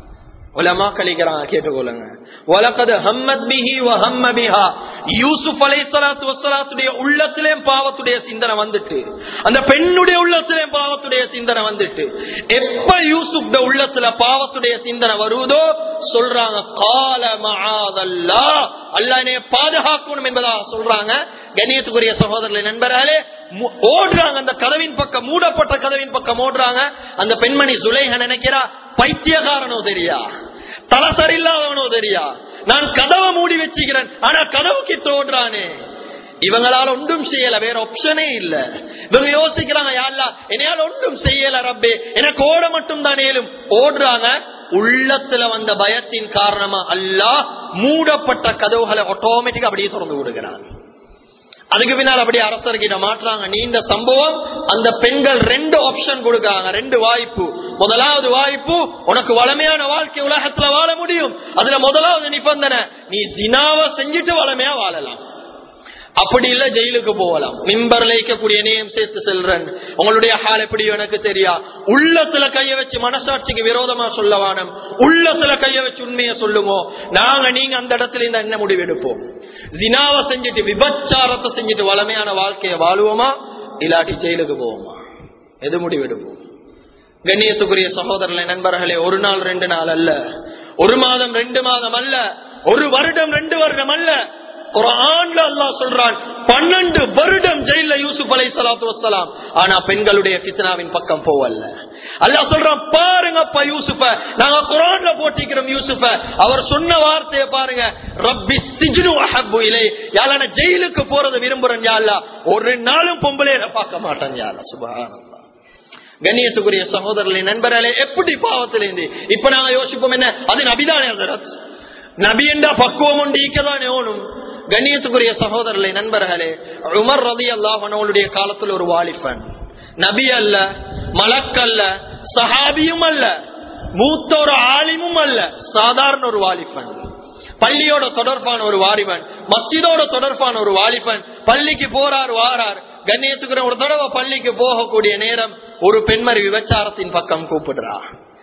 உலமா கழிக்கிறாங்க கேட்டுக்கொள்ளுங்க வலகது ஹம்மத் பிஹி வ ஹம்ம பிஹா யூசுப் அலைஹிஸ்ஸலாத்து வஸ்ஸலாத்துடைய உள்ளத்திலே பாவத்துடைய சிந்தனை வந்துட்டு அந்த பெண்ணுடைய உள்ளத்திலே பாவத்துடைய சிந்தனை வந்துட்டு எப்ப யூசுப் உள்ளத்துல பாவத்துடைய சிந்தனை வருவதோ சொல்றாங்க கால மஆதல்லா அல்லாஹ் என்னைய பாதுகாக்கணும் என்பதாக சொல்றாங்க கண்ணியத்துக்குரிய சகோதரர்களை நண்பர்களே மு- ஓடுறாங்க அந்த கதவின் பக்கம் மூடப்பட்ட கதவின் பக்கம் ஓடுறாங்க அந்த பெண்மணி சுலேக நினைக்கிறா பைத்தியகாரனோ தெரியா தலை சரியில்லாதவனோ தெரியா நான் கதவை மூடி வச்சுக்கிறேன் ஆனா கதவு கிட்ட ஓடுறானே இவங்களால ஒன்றும் செய்யல வேற ஆப்ஷனே இல்ல இவங்க யோசிக்கிறாங்க யாழ்லா என்னையால ஒன்றும் செய்யல ரப்பே எனக்கு ஓட மட்டும் தான் ஏலும் ஓடுறாங்க உள்ளத்துல வந்த பயத்தின் காரணமா அல்லாஹ் மூடப்பட்ட கதவுகளை ஆட்டோமேட்டிக்கா அப்படியே திறந்து விடுகிறான் அதுக்கு பின்னால் அப்படியே அரசர்கிட்ட மாற்றாங்க நீண்ட சம்பவம் அந்த பெண்கள் ரெண்டு ஆப்ஷன் கொடுக்காங்க ரெண்டு வாய்ப்பு முதலாவது வாய்ப்பு உனக்கு வளமையான வாழ்க்கை உலகத்துல வாழ முடியும் அதுல முதலாவது நிபந்தனை நீ தினாவ செஞ்சுட்டு வளமையா வாழலாம் அப்படி இல்ல ஜெயிலுக்கு போகலாம் மிம்பர்ல இருக்கக்கூடிய நேயம் சேர்த்து செல்றேன் உங்களுடைய ஹால் எப்படி எனக்கு தெரியா உள்ளத்துல கைய வச்சு மனசாட்சிக்கு விரோதமா சொல்ல வானம் உள்ளத்துல கைய வச்சு உண்மையை சொல்லுங்க நாங்க நீங்க அந்த இடத்துல இந்த என்ன முடிவு எடுப்போம் தினாவை செஞ்சுட்டு விபச்சாரத்தை செஞ்சுட்டு வளமையான வாழ்க்கையை வாழுவோமா இல்லாட்டி ஜெயிலுக்கு போவோமா எது முடிவு எடுப்போம் கண்ணியத்துக்குரிய சகோதரர்களை நண்பர்களே ஒரு நாள் ரெண்டு நாள் அல்ல ஒரு மாதம் ரெண்டு மாதம் அல்ல ஒரு வருடம் ரெண்டு வருடம் அல்ல குரான்ல அல்லாஹ் சொல்றான் பன்னெண்டு வருடம் ஜெயில யூசுப் அலை சலாத்து வசலாம் ஆனா பெண்களுடைய பித்னாவின் பக்கம் போவல்ல அல்லாஹ் சொல்றான் பாருங்கப்பா யூசுஃப நாங்க குரான்ல போட்டிக்கிறோம் யூசுஃப அவர் சொன்ன வார்த்தையை பாருங்க ரப்பி சிஜ்னு அஹப்பு இலை யாழன ஜெயிலுக்கு போறது விரும்புறேன் யாழ்லா ஒரு நாளும் பொம்பளையில பார்க்க மாட்டேன் யாழ்லா சுபஹானல்லாஹ் கண்ணியத்துக்குரிய சகோதரர்களை நண்பர்களே எப்படி பாவத்திலேந்து இப்ப நாங்க யோசிப்போம் என்ன அது நபிதானே ஹசரத் நபி என்றா பக்குவம் உண்டு ஈக்கதான் ஓணும் கண்ணியத்துக்குரிய சகோதரர்களை நண்பர்களே உமர் ரதி அல்லாஹனுடைய காலத்தில் ஒரு வாலிபன் நபி அல்ல மலக் அல்ல சஹாபியும் அல்ல மூத்த ஒரு ஆலிமும் அல்ல சாதாரண ஒரு வாலிபன் பள்ளியோட தொடர்பான ஒரு வாலிபன் மஸ்ஜிதோட தொடர்பான ஒரு வாலிபன் பள்ளிக்கு போறார் வாரார் கண்ணியத்துக்குற ஒரு தடவை பள்ளிக்கு போகக்கூடிய நேரம் ஒரு பெண்மரி விபச்சாரத்தின் பக்கம் கூப்பிடுறா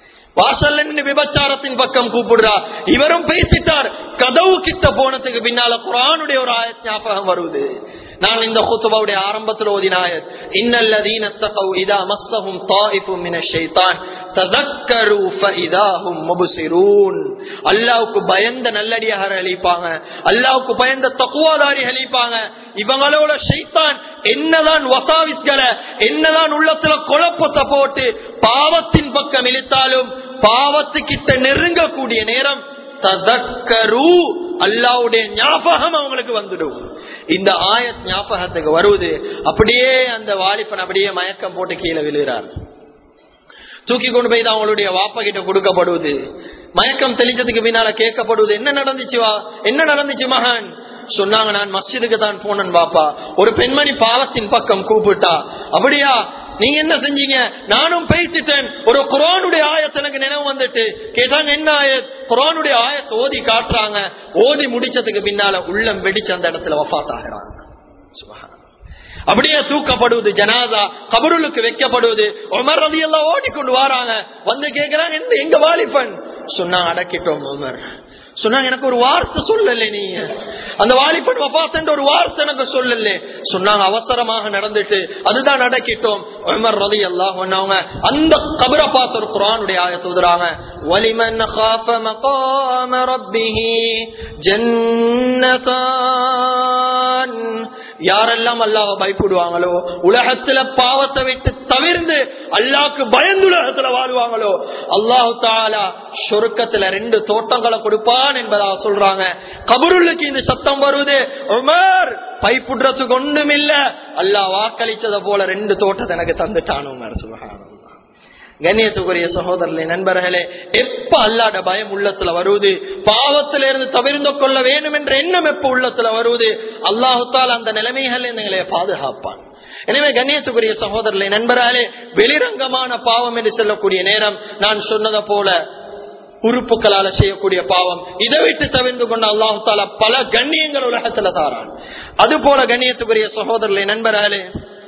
வாசல்ல நின்று விபச்சாரத்தின் பக்கம் கூப்பிடுறா இவரும் பேசிட்டார் கதவு கிட்ட போனதுக்கு பின்னால குரானுடைய ஒரு ஆயத் ஞாபகம் வருது நான் இந்த குத்துபாவுடைய ஆரம்பத்தில் ஓதினாயத் இன்னல்லதீன தகவ் இதா மஸ்ஸஹும் தாயிஃபும் மினஷ் ஷைத்தான் ததக்கரு ஃபஇதாஹும் முப்சிரூன் அல்லாஹ்வுக்கு பயந்த நல்லடியார் அளிப்பாங்க அல்லாஹ்வுக்கு பயந்த தக்வாதாரி அளிப்பாங்க இவங்களோட ஷைத்தான் என்னதான் வசாவிஸ்களை என்னதான் உள்ளத்துல குழப்பத்தை போட்டு பாவத்தின் பக்கம் இழுத்தாலும் பாவத்துக்கிட்ட நெருங்கக்கூடிய நேரம் ததக்கரு அல்லாவுடைய ஞாபகம் அவங்களுக்கு வந்துடும் இந்த ஆயத் ஞாபகத்துக்கு வருவது அப்படியே அந்த வாலிபன் அப்படியே மயக்கம் போட்டு கீழே விழுகிறார் தூக்கி கொண்டு போய் தான் அவங்களுடைய வாப்பா கிட்ட கொடுக்கப்படுவது மயக்கம் தெளிஞ்சதுக்கு பின்னால கேட்கப்படுவது என்ன நடந்துச்சு வா என்ன நடந்துச்சு மகன் சொன்னாங்க நான் மஸ்ஜிதுக்கு தான் போனேன் பாப்பா ஒரு பெண்மணி பாவத்தின் பக்கம் கூப்பிட்டா அப்படியா நீங்க என்ன செஞ்சீங்க நானும் பேசிட்டேன் ஒரு குரானுடைய ஆயத் எனக்கு நினைவு வந்துட்டு கேட்டாங்க என்ன ஆயத் குரானுடைய ஆயத் ஓதி காட்டுறாங்க ஓதி முடிச்சதுக்கு பின்னால உள்ளம் வெடிச்சு அந்த இடத்துல வஃத் ஆகிறாங்க சுபஹான் அப்படியே தூக்கப்படுவது ஜனாதா கபருளுக்கு வைக்கப்படுவது உமர் ரதி எல்லாம் ஓடிக்கொண்டு வராங்க வந்து கேக்குறாங்க எந்த எங்க வாலிபன் சொன்னா அடக்கிட்டோம் உமர் சொன்னாங்க எனக்கு ஒரு வார்த்தை சொல்லல நீங்க அந்த வாலிபன் வபாசன்ற ஒரு வார்த்தை எனக்கு சொல்லல சொன்னாங்க அவசரமாக நடந்துட்டு அதுதான் நடக்கிட்டோம் உமர் ரதி எல்லாம் அவங்க அந்த கபரை பார்த்த ஒரு குரானுடைய ஆய சொல்றாங்க வலிமன் خاف مقام ربه جنتان யாரெல்லாம் அல்லாஹ் பயப்படுவாங்களோ உலகத்துல பாவத்தை விட்டு தவிர்ந்து அல்லாஹ்க்கு பயந்து உலகத்துல வாழ்வாங்களோ அல்லாஹு தாலா சொருக்கத்துல ரெண்டு தோட்டங்களை கொடுப்பான் என்பதா சொல்றாங்க கபருளுக்கு இந்த சத்தம் வருது உமர் பைப்புடுறதுக்கு ஒண்ணும் இல்ல அல்லாஹ் வாக்களிச்சத போல ரெண்டு தோட்டத்தை எனக்கு தந்துட்டான் உமர் சுபஹானல்லாஹ் கண்ணியத்துக்குரிய சகோதரர்களே நண்பர்களே எப்ப அல்லாட பயம் உள்ளத்துல வருவது பாவத்தில இருந்து தவிர்ந்து கொள்ள வேண்டும் என்ற எண்ணம் எப்ப உள்ளத்துல வருவது அல்லாஹுத்தால் அந்த நிலைமைகள் எங்களை பாதுகாப்பான் எனவே கண்ணியத்துக்குரிய சகோதரர்களே நண்பராலே வெளிரங்கமான பாவம் என்று சொல்லக்கூடிய நேரம் நான் சொன்னதை போல உறுப்புகளால செய்யக்கூடிய பாவம் இதை விட்டு தவிர்த்து கொண்ட அல்லாஹு தாலா பல கண்ணியங்கள் உலகத்துல தாரான் அது போல கண்ணியத்துக்குரிய சகோதரர்களே நண்பர்களே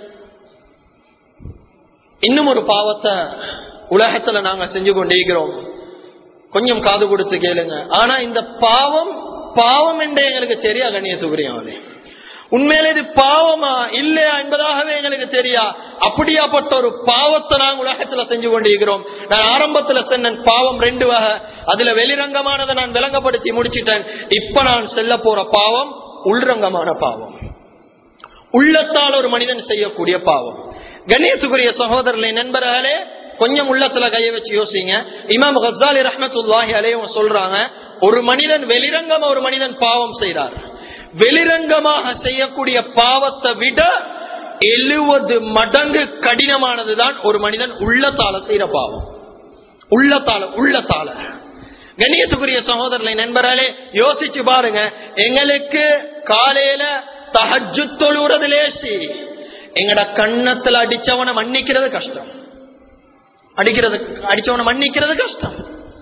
இன்னும் ஒரு பாவத்தை உலகத்துல நாங்க செஞ்சு கொண்டிருக்கிறோம் கொஞ்சம் காது கொடுத்து கேளுங்க ஆனா இந்த பாவம் பாவம் என்றே எங்களுக்கு தெரியா கண்ணியத்துக்குரியவனே உண்மையில இது பாவமா இல்லையா என்பதாகவே எங்களுக்கு தெரியா அப்படியாப்பட்ட ஒரு பாவத்தை நாங்க உலகத்துல செஞ்சு கொண்டிருக்கிறோம் நான் ஆரம்பத்துல சொன்ன பாவம் ரெண்டு வகை அதுல வெளிரங்கமானதை நான் விளங்கப்படுத்தி முடிச்சிட்டேன் இப்ப நான் செல்ல போற பாவம் உள்ரங்கமான பாவம் உள்ளத்தால் ஒரு மனிதன் செய்யக்கூடிய பாவம் கணேசுக்குரிய சகோதரர்களை நண்பர்களே கொஞ்சம் உள்ளத்துல கைய வச்சு யோசிங்க இமாம் ஹசாலி ரஹமத்துல்லாஹி அலையும் சொல்றாங்க ஒரு மனிதன் வெளிரங்கமா ஒரு மனிதன் பாவம் செய்கிறார் வெளிரங்கமாக செய்யக்கூடிய பாவத்தை விட எழுவது மடங்கு கடினமானதுதான் ஒரு மனிதன் உள்ளத்தால செய்யற பாவம் உள்ளத்தால உள்ளத்தால கண்ணியத்துக்குரிய சகோதரர்களை நண்பர்களே யோசிச்சு பாருங்க எங்களுக்கு காலையில தஹஜு தொழுறது லேசி எங்கட கண்ணத்துல அடிச்சவனை மன்னிக்கிறது கஷ்டம் அடிக்கிறது அடிச்சவனை மன்னிக்கிறது கஷ்டம்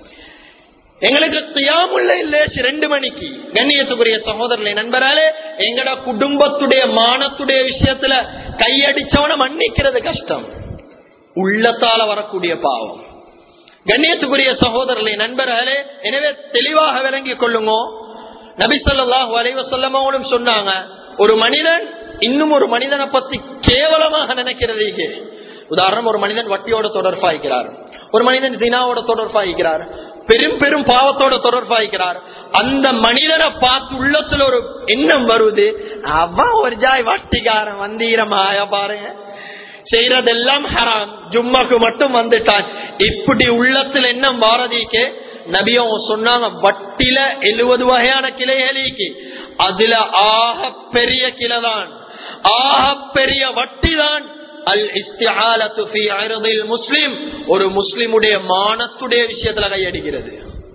எங்களுக்கு தியாமுள்ள இல்ல ரெண்டு மணிக்கு கண்ணியத்துக்குரிய சகோதரர்களை நண்பராலே எங்கட குடும்பத்துடைய மானத்துடைய விஷயத்துல கையடிச்சவனை மன்னிக்கிறது கஷ்டம் உள்ளத்தால வரக்கூடிய பாவம் கண்ணியத்துக்குரிய சகோதரர்களை நண்பர்களே எனவே தெளிவாக விளங்கிக் கொள்ளுங்க நபி சொல்லாஹு அலைவசல்லமோடும் சொன்னாங்க ஒரு மனிதன் இன்னும் ஒரு மனிதனை பத்தி கேவலமாக நினைக்கிறது உதாரணம் ஒரு மனிதன் வட்டியோட தொடர்பாய்க்கிறார் ஒரு மனிதன் தினாவோட தொடர்பாய்க்கிறார் பெரும் பெரும் பாவத்தோட தொடர்பாய்க்கிறார் அந்த மனிதனை பார்த்து உள்ளத்துல ஒரு எண்ணம் வருது அவன் ஒரு ஜாய் வட்டிக்காரன் வந்தீரமாய பாருங்க செய்யறதெல்லாம் ஹராம் ஜும்மாக்கு மட்டும் வந்துட்டான் இப்படி உள்ளத்துல எண்ணம் பாரதிக்கு நபியும் சொன்னாங்க வட்டில எழுபது வகையான கிளைகளுக்கு அதுல ஆக பெரிய கிளைதான் ஆக பெரிய வட்டி தான் அல் இஸ்திஹாலத்து முஸ்லிம் ஒரு முஸ்லிமுடைய மானத்துடைய விஷயத்துல கையடிக்கிறது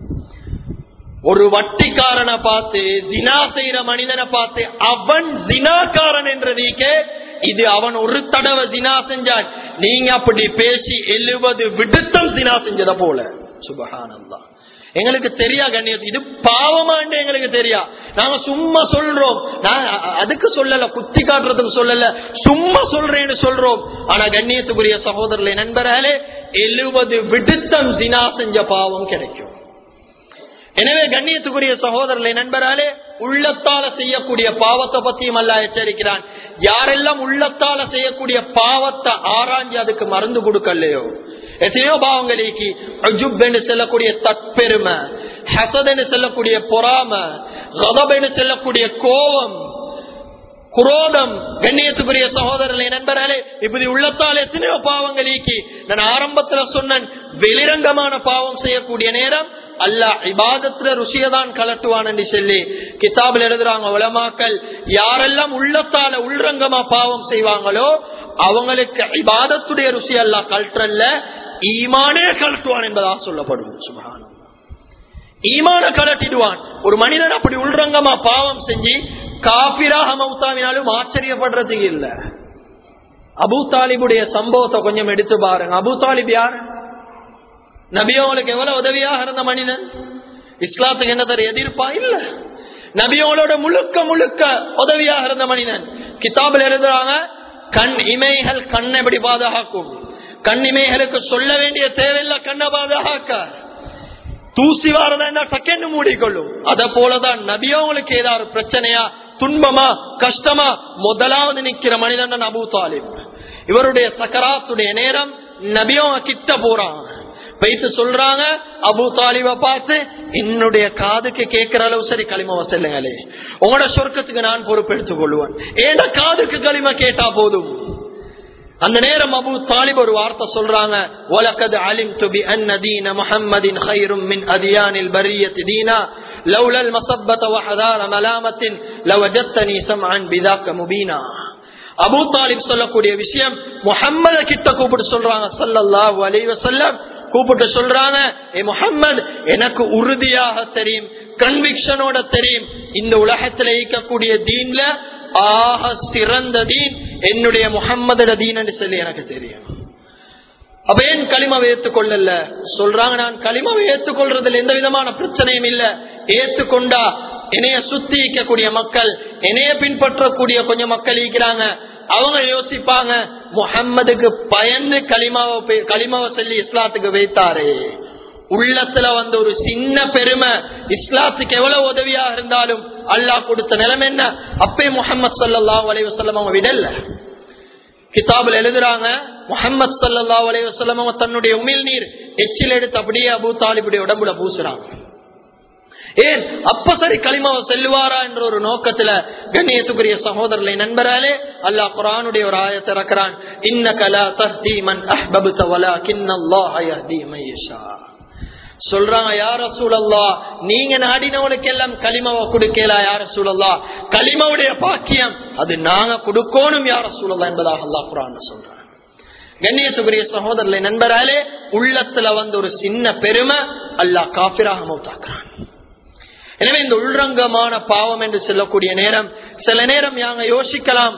ஒரு வட்டிக்காரனை பார்த்து தினா செய்யற மனிதனை பார்த்து அவன் தினாக்காரன் என்றதீக்கே இது அவன் ஒரு தடவை தினா செஞ்சான் நீங்க அப்படி பேசி எழுபது விடுத்தம் தினா செஞ்சத போல சுபகானந்தா எங்களுக்கு தெரியா கண்ணியம் இது பாவமாண்டு எங்களுக்கு தெரியா நாங்க சும்மா சொல்றோம் நான் அதுக்கு சொல்லல குத்தி காட்டுறதுக்கு சொல்லல சும்மா சொல்றேன்னு சொல்றோம் ஆனா கண்ணியத்துக்குரிய சகோதரர்களை நண்பர்களே எழுபது விடுத்தம் தினா செஞ்ச பாவம் கிடைக்கும் எனவே கண்ணியத்துக்குரிய சகோதரர்களை நண்பராலே உள்ளத்தால செய்யக்கூடிய பாவத்தை பத்தியும் அல்ல எச்சரிக்கிறான் யாரெல்லாம் உள்ளத்தால செய்யக்கூடிய பாவத்தை ஆராய்ஞ்சு அதுக்கு மருந்து கொடுக்கலையோ எத்தனையோ பாவங்களுக்கு என்று செல்லக்கூடிய தற்பெருமை ஹசதன்னு செல்லக்கூடிய பொறாம கதபென்னு செல்லக்கூடிய கோபம் குரோதம் கண்ணியத்துக்குரிய சகோதரர்களை நண்பர்களே இப்படி உள்ளத்தால் எத்தனையோ பாவங்கள் ஈக்கி நான் ஆரம்பத்துல சொன்னேன் வெளிரங்கமான பாவம் செய்யக்கூடிய நேரம் அல்ல இபாதத்துல ருசியதான் கலட்டுவான் என்று சொல்லி கிதாபில் எழுதுறாங்க உலமாக்கள் யாரெல்லாம் உள்ளத்தால உள்ரங்கமா பாவம் செய்வாங்களோ அவங்களுக்கு இபாதத்துடைய ருசி அல்ல கல்றல்ல ஈமானே கலட்டுவான் என்பதாக சொல்லப்படும் சுபகானம் ஈமான கலட்டிடுவான் ஒரு மனிதன் அப்படி உள்ரங்கமா பாவம் செஞ்சு காபிராக மௌத்தாவினாலும் ஆச்சரியப்படுறதுக்கு இல்ல அபு தாலிபுடைய சம்பவத்தை கொஞ்சம் எடுத்து பாருங்க அபு தாலிப் யார் நபியோங்களுக்கு எவ்வளவு உதவியாக இருந்த மனிதன் இஸ்லாத்துக்கு என்ன தர எதிர்ப்பா இல்ல நபியோங்களோட முழுக்க முழுக்க உதவியாக இருந்த மனிதன் கிதாபில் எழுதுறாங்க கண் இமைகள் கண் எப்படி பாதுகாக்கும் கண் இமைகளுக்கு சொல்ல வேண்டிய தேவையில்லை கண்ணை பாதுகாக்க தூசி வாரதா செகண்ட் மூடிக்கொள்ளும் அத போலதான் நபியோங்களுக்கு ஏதாவது பிரச்சனையா துன்பமா கஷ்டமா முதலாவது நிக்கிற மனிதன் தான் அபு தாலிப் இவருடைய சக்கராத்துடைய நேரம் நபியோங்க கிட்ட போறாங்க வைத்து சொல்றாங்க அபு தாலிப பார்த்து என்னுடைய காதுக்கு கேட்கிற அளவு சரி களிம செல்லுங்களே உங்களோட சொர்க்கத்துக்கு நான் பொறுப்பெடுத்துக் கொள்வேன் ஏண்ட காதுக்கு களிம கேட்டா போதும் அந்த நேரம் அபு தாலிப் ஒரு வார்த்தை சொல்றாங்க ஒலக்கது அலிம் துபி அன்னதீன முஹம்மதின் ஹைரும் மின் அதியானில் பரியத் தீனா لولا المصبة وحذار ملامة لوجدتني سمعا بذاك مبينا அபு தாலிப் சொல்லக்கூடிய விஷயம் முகம்மத கிட்ட கூப்பிட்டு சொல்றாங்க சல்லல்லாஹு அலைஹி வஸல்லம் கூப்பிட்டு சொல்றாங்க ஏ முகம்மது எனக்கு உறுதியாக தெரியும் கன்விக்ஷனோட தெரியும் இந்த உலகத்துல ஈக்கக்கூடிய தீன்ல ஆக சிறந்த தீன் என்னுடைய முகம்மதோட தீன் என்று சொல்லி எனக்கு தெரியும் அப்ப ஏன் களிமாவை ஏத்துக்கொள்ளல சொல்றாங்க நான் களிமாவை ஏத்துக்கொள்றதுல எந்த விதமான பிரச்சனையும் இல்ல ஏத்துக்கொண்டா என்னைய சுத்தி இருக்கக்கூடிய மக்கள் என்னைய பின்பற்றக்கூடிய கொஞ்சம் மக்கள் இருக்கிறாங்க அவங்க யோசிப்பாங்க முகம்மதுக்கு பயந்து களிமாவை களிமாவை சொல்லி இஸ்லாத்துக்கு வைத்தாரு உள்ளத்துல வந்து ஒரு சின்ன பெருமை இஸ்லாத்துக்கு எவ்வளவு உதவியா இருந்தாலும் அல்லாஹ் கொடுத்த நிலைமை என்ன அப்பே முகமது சல்லாஹ் அலைவசல்லம் அவங்க விடல கிதாபில் எழுதுறாங்க முகமது சல்லா அலைவசல்லம் அவங்க தன்னுடைய உமிழ் நீர் எச்சில் எடுத்து அப்படியே அபு தாலிபுடைய உடம்புல பூசுறாங்க ஏன் அப்ப சரி களிமாவை செல்லுவாரா என்ற ஒரு நோக்கத்துல கண்ணியத்துக்குரிய சகோதரர்களை நண்பராலே அல்லாஹ் குரானுடைய ஒரு ஆயத்தை இறக்குறான் இன்ன கலா தஹ்தி மன் அஹ்பபுத வலா கின்னல்லாஹ யஹ்தி மன் யஷா சொல்றாங்க யார சூழல்லா நீங்க நாடினவனுக்கு எல்லாம் களிமாவை கொடுக்கலா யார சூழல்லா களிமாவுடைய பாக்கியம் அது நாங்க கொடுக்கணும் யார சூழல்லா என்பதாக அல்லாஹ் குரான் சொல்றாங்க கண்ணியத்துக்குரிய சகோதரர்களை நண்பராலே உள்ளத்துல வந்து ஒரு சின்ன பெருமை அல்லாஹ் காபிராக மௌத்தாக்குறான் எனவே இந்த உள்ரங்கமான பாவம் என்று சொல்லக்கூடிய நேரம் சில நேரம் நாங்க யோசிக்கலாம்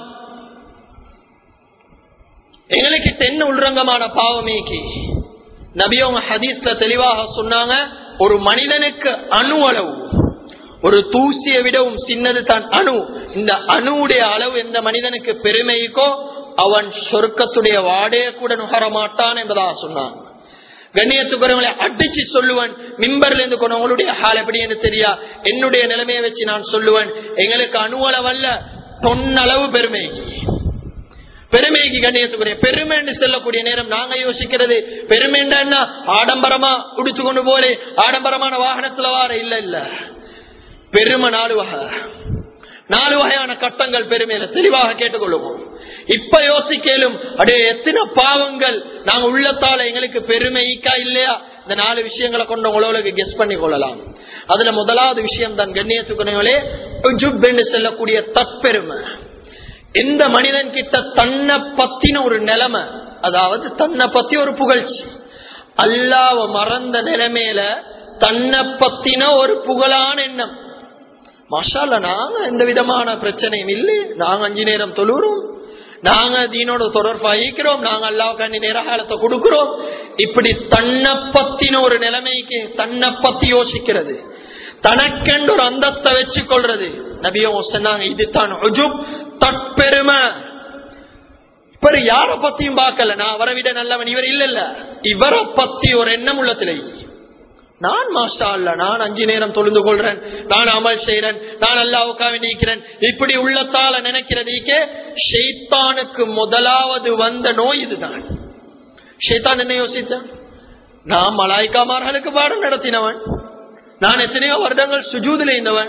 எங்களுக்கு என்ன உள்ரங்கமான பாவமேக்கு நபியவங்க ஹதீஸ்ல தெளிவாக சொன்னாங்க ஒரு மனிதனுக்கு அணு அளவு ஒரு தூசியை விடவும் சின்னது தான் அணு இந்த அணுவுடைய அளவு எந்த மனிதனுக்கு பெருமைக்கோ அவன் சொர்க்கத்துடைய வாடையை கூட நுகர மாட்டான் என்பதாக சொன்னான் கண்ணியத்துக்குறவங்களை அடிச்சு சொல்லுவன் மிம்பர்ல இருந்து கொண்டு உங்களுடைய ஹால் எப்படி என்று தெரியா என்னுடைய நிலைமையை வச்சு நான் சொல்லுவேன் எங்களுக்கு அணுவளவல்ல தொன்னளவு பெருமைக்கு பெருமைக்கு கண்ணியத்துக்குரிய பெருமை என்று சொல்லக்கூடிய நேரம் நாங்க யோசிக்கிறது பெருமைண்டா என்ன ஆடம்பரமா உடிச்சு கொண்டு போறே ஆடம்பரமான வாகனத்துல வார இல்ல இல்ல பெருமை நாலு வகை நாலு வகையான கட்டங்கள் பெருமையில தெளிவாக கேட்டுக்கொள்ளுவோம் இப்ப யோசிக்கலும் அடே எத்தனை பாவங்கள் நாங்க உள்ளத்தால எங்களுக்கு பெருமைக்கா இல்லையா இந்த நாலு விஷயங்களை கொண்டு உழவுக்கு கெஸ் பண்ணி கொள்ளலாம் அதுல முதலாவது விஷயம் தான் கண்ணியத்துக்குனே செல்லக்கூடிய தற்பெருமை எந்த மனிதன் கிட்ட தன்னை பத்தின ஒரு நிலைமை அதாவது தன்னை பத்தி ஒரு புகழ்ச்சி அல்லாவ மறந்த நிலைமையில தன்னை பத்தின ஒரு புகழான எண்ணம் மஷால நாங்க எந்த விதமான பிரச்சனையும் இல்லை நாங்க அஞ்சு நேரம் தொழுறோம் நாங்க தீனோட தொடர்பு வகிக்கிறோம் நாங்க அல்லாவுக்கு அஞ்சு நேர காலத்தை கொடுக்கிறோம் இப்படி தன்னை பத்தின ஒரு நிலைமைக்கு தன்னை பத்தி யோசிக்கிறது தனக்கென்று ஒரு அந்தஸ்தை வச்சு கொள்றது நபியும் சொன்னாங்க இதுதான் தற்பெருமை இப்ப யார பத்தியும் பார்க்கல நான் அவரை விட நல்லவன் இவர் இல்ல இல்ல இவரை பத்தி ஒரு எண்ணம் உள்ளத்திலே நான் மாஸ்டா அல்ல நான் அஞ்சு நேரம் தொழுந்து கொள்றேன் நான் அமல் செய்யறேன் நான் அல்லாவுக்காக நீக்கிறேன் இப்படி உள்ளத்தால நினைக்கிறதுக்கே ஷெய்தானுக்கு முதலாவது வந்த நோய் இதுதான் ஷெய்தான் என்ன யோசித்தான் நான் மலாய்க்காமார்களுக்கு பாடம் நடத்தினவன் நான் எத்தனையோ வருடங்கள் சுஜூதில் இருந்தவன்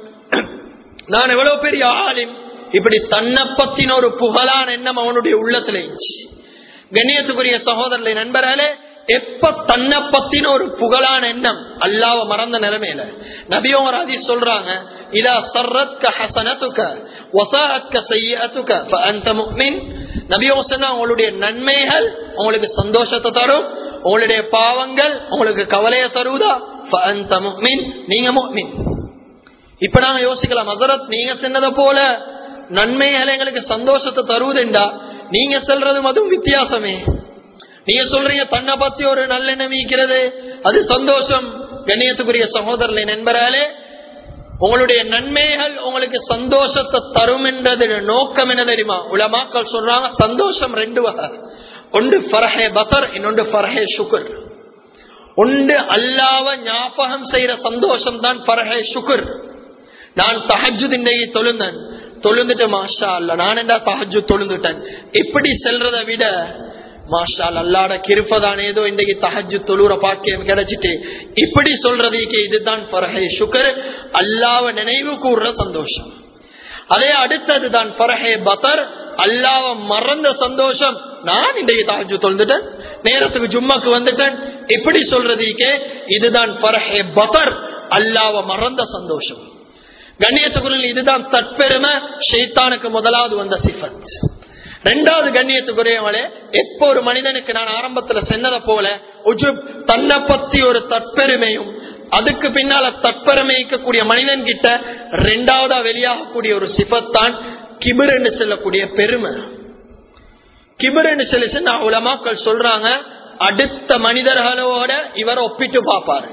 நான் எவ்வளவு பெரிய ஆளின் இப்படி தன்னை பத்தின ஒரு புகழான எண்ணம் அவனுடைய உள்ளத்துல இருந்துச்சு கண்ணியத்துக்குரிய சகோதரர்களை நண்பராலே எப்ப தன்னை பத்தின ஒரு புகழான எண்ணம் அல்லாவ மறந்த நிலைமையில நபியோர் அதி சொல்றாங்க இதா சர்ரத்க ஹசனத்துக்க வசாத்க செய்யத்துக்க அந்த முக்மின் நபியோ சொன்னா உங்களுடைய நன்மைகள் உங்களுக்கு சந்தோஷத்தை தரும் உங்களுடைய பாவங்கள் உங்களுக்கு கவலையை தருவதா அந்த முக்மின் நீங்க முக்மின் இப்ப நாங்க யோசிக்கலாம் மசரத் நீங்க சொன்னதை போல நன்மைகளை எங்களுக்கு சந்தோஷத்தை தருவதுண்டா நீங்க சொல்றதும் அதுவும் வித்தியாசமே நீங்க சொல்றீங்க தன்னை பத்தி ஒரு நல்லெண்ணம் மீக்கிறது அது சந்தோஷம் கண்ணியத்துக்குரிய சகோதரர்களை நண்பராலே உங்களுடைய நன்மைகள் உங்களுக்கு சந்தோஷத்தை தரும் என்றது நோக்கம் என்ன தெரியுமா உலமாக்கள் சொல்றாங்க சந்தோஷம் ரெண்டு வகை ஒன்று ஃபரஹே பசர் இன்னொன்று ஃபரஹே சுகர் ஒன்று அல்லாவ ஞாபகம் செய்யற சந்தோஷம் தான் ஃபரஹே சுகர் நான் தஹஜு திண்டையை தொழுந்தேன் தொழுந்துட்டு மாஷா அல்ல நான் என்ன தஹஜு தொழுந்துட்டேன் இப்படி செல்றதை விட மாஷா அல்லாட கிருப்பதான் ஏதோ இன்றைக்கு தஹஜு தொழுற பாக்கியம் கிடைச்சிட்டு இப்படி சொல்றதுக்கு இதுதான் ஃபரஹே சுகர் அல்லாவ நினைவு கூறுற சந்தோஷம் அதே அடுத்தது தான் ஃபரஹே பதர் அல்லாவ மறந்த சந்தோஷம் நான் இன்றைக்கு தாஜு தொழுந்துட்டேன் நேரத்துக்கு ஜும்மாக்கு வந்துட்டேன் இப்படி சொல்றதுக்கே இதுதான் ஃபரஹே பதர் அல்லாவ மறந்த சந்தோஷம் கண்ணியத்துக்குரிய இதுதான் தற்பெருமை ஷெய்தானுக்கு முதலாவது வந்த சிஃபத் ரெண்டாவது கண்ணியத்துக்குரியவளே எப்போ ஒரு மனிதனுக்கு நான் ஆரம்பத்துல சொன்னதை போல உஜுப் தன்னை பத்தி ஒரு தற்பெருமையும் அதுக்கு பின்னால தற்பெருமைக்கக்கூடிய மனிதன் கிட்ட ரெண்டாவதா வெளியாகக்கூடிய ஒரு சிபத்தான் கிபிர் என்று சொல்லக்கூடிய பெருமை கிபிர் என்று சொல்லி சொன்னா உலமாக்கள் சொல்றாங்க அடுத்த மனிதர்களோட இவர் ஒப்பிட்டு பார்ப்பாரு